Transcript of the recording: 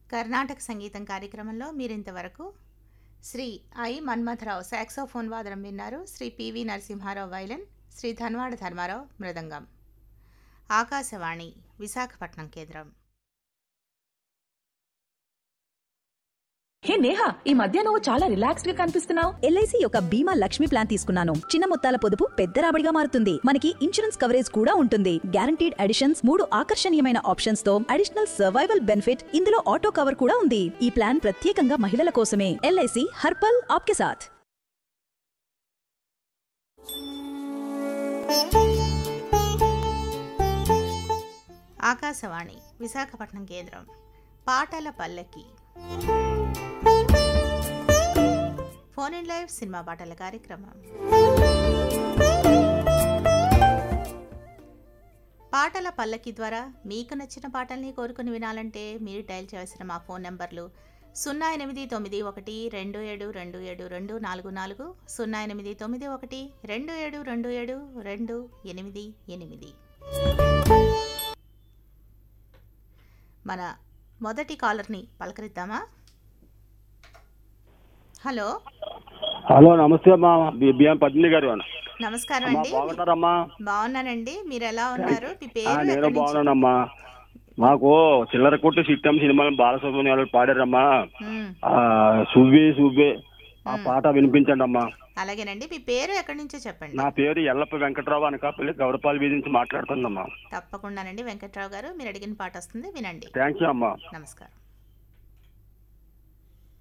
కర్ణాటక సంగీతం కార్యక్రమంలో మీరింతవరకు శ్రీ ఐ మన్మథరావు సాక్సోఫోన్ వాదనం విన్నారు శ్రీ పివి నరసింహారావు వైలన్ శ్రీ ధన్వాడ ధర్మారావు మృదంగం ఆకాశవాణి విశాఖపట్నం కేంద్రం హే నేహా ఈ మధ్య నువ్వు చాలా రిలాక్స్డ్ గా కనిపిస్తున్నావు ఎల్ఐసి యొక్క బీమా లక్ష్మి ప్లాన్ తీసుకున్నాను చిన్న మొత్తాల పొదుపు పెద్ద రాబడిగా మారుతుంది మనకి ఇన్సూరెన్స్ కవరేజ్ కూడా ఉంటుంది గ్యారంటీడ్ అడిషన్స్ మూడు ఆకర్షణీయమైన ఆప్షన్స్ తో అడిషనల్ సర్వైవల్ బెనిఫిట్ ఇందులో ఆటో కవర్ కూడా ఉంది ఈ ప్లాన్ ప్రత్యేకంగా మహిళల కోసమే ఎల్ఐసి హర్పల్ ఆప్కే సాథ్ ఆకాశవాణి విశాఖపట్నం కేంద్రం పాటల పల్లకి ఫోన్ ఇన్ లైవ్ సినిమా పాటల కార్యక్రమం పాటల పల్లకి ద్వారా మీకు నచ్చిన పాటల్ని కోరుకుని వినాలంటే మీరు డయల్ చేయాల్సిన మా ఫోన్ నెంబర్లు సున్నా ఎనిమిది తొమ్మిది ఒకటి రెండు ఏడు రెండు ఏడు రెండు నాలుగు నాలుగు సున్నా ఎనిమిది తొమ్మిది ఒకటి రెండు ఏడు రెండు ఏడు రెండు ఎనిమిది ఎనిమిది మన మొదటి కాలర్ని పలకరిద్దామా హలో హలో నమస్తే అమ్మా బి- బిఎం పద్మిని గారు నమస్కారం అమ్మా అండి బాగుంటారమ్మా బాగున్నానండి మీరు ఎలా ఉన్నారు మీ ఆ, పేరు నేను ఎక్కడి నుంచి? బాగున్నానమ్మా మాకు చిల్లర కొట్టు సిట్టం సినిమాలు బాలసుబ్రహ్మణ్యం వాళ్ళు పాడారమ్మా మ్మ్. ఆ, సువ్వే సువ్వే ఆ పాట వినిపించండి అమ్మా అలాగేనండి మీ పేరు ఎక్కడి నుంచో చెప్పండి నా పేరు ఎల్లప్ప వెంకట్రావు అనకాపల్లి గౌరపాలి వీధి నుంచి మాట్లాడుతుందమ్మా తప్పకుండానండి వెంకట్రావు గారు మీరు అడిగిన పాట వస్తుంది వినండి థ్యాంక్ యూ అమ్మా నమస్కారం